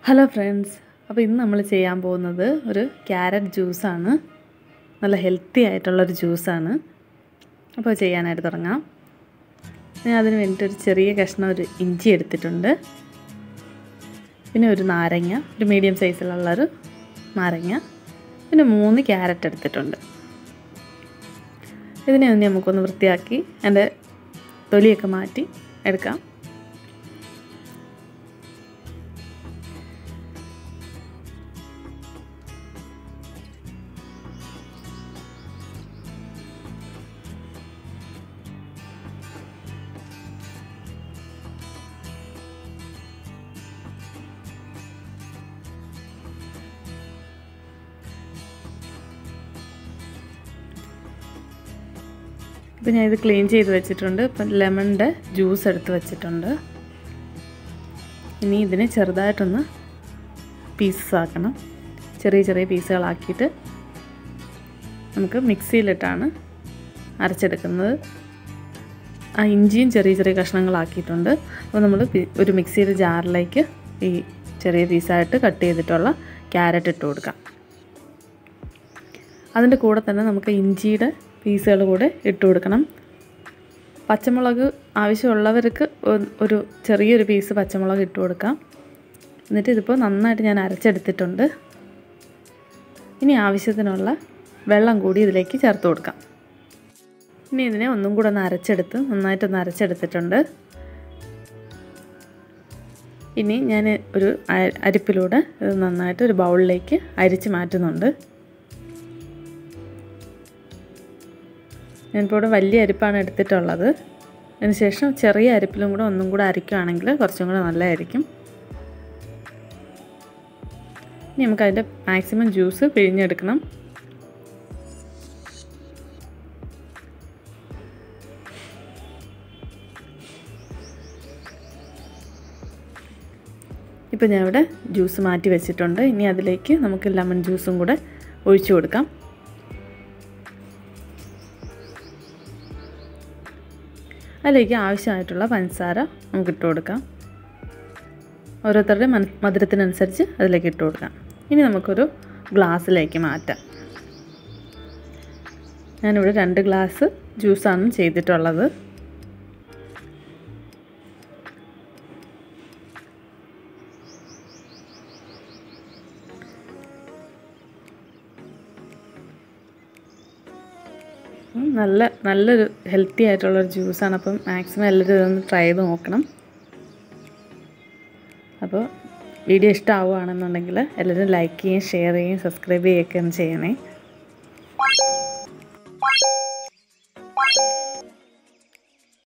hello friends അപ്പോൾ ഇന്ന് നമ്മൾ ചെയ്യാൻ പോകുന്നത് ഒരു ക്യാരറ്റ് ജ്യൂസാണ് നല്ല ഹെൽത്തി ആയിട്ടുള്ളൊരു ജ്യൂസാണ് അപ്പോൾ ചെയ്യാനായിട്ട് തുടങ്ങാം ഞാൻ അതിന് വേണ്ടിയിട്ട് ഒരു ചെറിയ കഷ്ണം ഒരു ഇഞ്ചി എടുത്തിട്ടുണ്ട് പിന്നെ ഒരു നാരങ്ങ ഒരു മീഡിയം സൈസിലുള്ളൊരു നാരങ്ങ പിന്നെ മൂന്ന് ക്യാരറ്റ് എടുത്തിട്ടുണ്ട് ഇതിനെ ഒന്ന് നമുക്കൊന്ന് വൃത്തിയാക്കി അതിൻ്റെ തൊലിയൊക്കെ മാറ്റി എടുക്കാം ഇപ്പം ഞാൻ ഇത് ക്ലീൻ ചെയ്ത് വെച്ചിട്ടുണ്ട് ഇപ്പം ലെമണിൻ്റെ ജ്യൂസ് എടുത്ത് വെച്ചിട്ടുണ്ട് ഇനി ഇതിനെ ചെറുതായിട്ടൊന്ന് പീസസ് ആക്കണം ചെറിയ ചെറിയ പീസുകളാക്കിയിട്ട് നമുക്ക് മിക്സിയിലിട്ടാണ് അരച്ചെടുക്കുന്നത് ആ ഇഞ്ചിയും ചെറിയ ചെറിയ കഷ്ണങ്ങളാക്കിയിട്ടുണ്ട് അപ്പോൾ നമ്മൾ ഒരു മിക്സിയുടെ ജാറിലേക്ക് ഈ ചെറിയ പീസായിട്ട് കട്ട് ചെയ്തിട്ടുള്ള ക്യാരറ്റ് ഇട്ട് കൊടുക്കാം അതിൻ്റെ കൂടെ തന്നെ നമുക്ക് ഇഞ്ചിയുടെ പീസുകൾ കൂടെ ഇട്ട് കൊടുക്കണം പച്ചമുളക് ആവശ്യമുള്ളവർക്ക് ഒരു ചെറിയൊരു പീസ് പച്ചമുളക് ഇട്ട് കൊടുക്കാം എന്നിട്ട് ഇതിപ്പോൾ നന്നായിട്ട് ഞാൻ അരച്ചെടുത്തിട്ടുണ്ട് ഇനി ആവശ്യത്തിനുള്ള വെള്ളം കൂടി ഇതിലേക്ക് ചേർത്ത് കൊടുക്കാം ഇനി ഇതിനെ ഒന്നും കൂടെ ഒന്ന് അരച്ചെടുത്ത് നന്നായിട്ടൊന്ന് അരച്ചെടുത്തിട്ടുണ്ട് ഇനി ഞാൻ ഒരു അരിപ്പിലൂടെ ഇത് നന്നായിട്ട് ഒരു ബൗളിലേക്ക് അരിച്ച് മാറ്റുന്നുണ്ട് ഞാനിപ്പോൾ ഇവിടെ വലിയ അരിപ്പാണ് എടുത്തിട്ടുള്ളത് അതിനുശേഷം ചെറിയ അരിപ്പിലും കൂടെ ഒന്നും കൂടെ അരിക്കുകയാണെങ്കിൽ കുറച്ചും കൂടെ നല്ലതായിരിക്കും ഇനി നമുക്ക് അതിൻ്റെ മാക്സിമം ജ്യൂസ് പിഴിഞ്ഞെടുക്കണം ഇപ്പോൾ ഞാൻ ഇവിടെ ജ്യൂസ് മാറ്റി വെച്ചിട്ടുണ്ട് ഇനി അതിലേക്ക് നമുക്ക് ലെമൺ ജ്യൂസും കൂടെ ഒഴിച്ചു കൊടുക്കാം അതിലേക്ക് ആവശ്യമായിട്ടുള്ള പഞ്ചസാര നമുക്ക് ഇട്ട് കൊടുക്കാം ഓരോരുത്തരുടെ മധുരത്തിനനുസരിച്ച് അതിലേക്ക് ഇട്ട് കൊടുക്കാം ഇനി നമുക്കൊരു ഗ്ലാസ്സിലേക്ക് മാറ്റാം ഞാനിവിടെ രണ്ട് ഗ്ലാസ് ജ്യൂസാണ് ചെയ്തിട്ടുള്ളത് നല്ല നല്ലൊരു ഹെൽത്തി ആയിട്ടുള്ളൊരു ജ്യൂസാണ് അപ്പം മാക്സിമം എല്ലാവരും ഇതൊന്ന് ട്രൈ ചെയ്ത് നോക്കണം അപ്പോൾ വീഡിയോ ഇഷ്ടമാവുകയാണെന്നുണ്ടെങ്കിൽ എല്ലാവരും ലൈക്ക് ചെയ്യുകയും ഷെയർ ചെയ്യുകയും സബ്സ്ക്രൈബ് ചെയ്യുകയൊക്കെ ഒന്ന് ചെയ്യണേ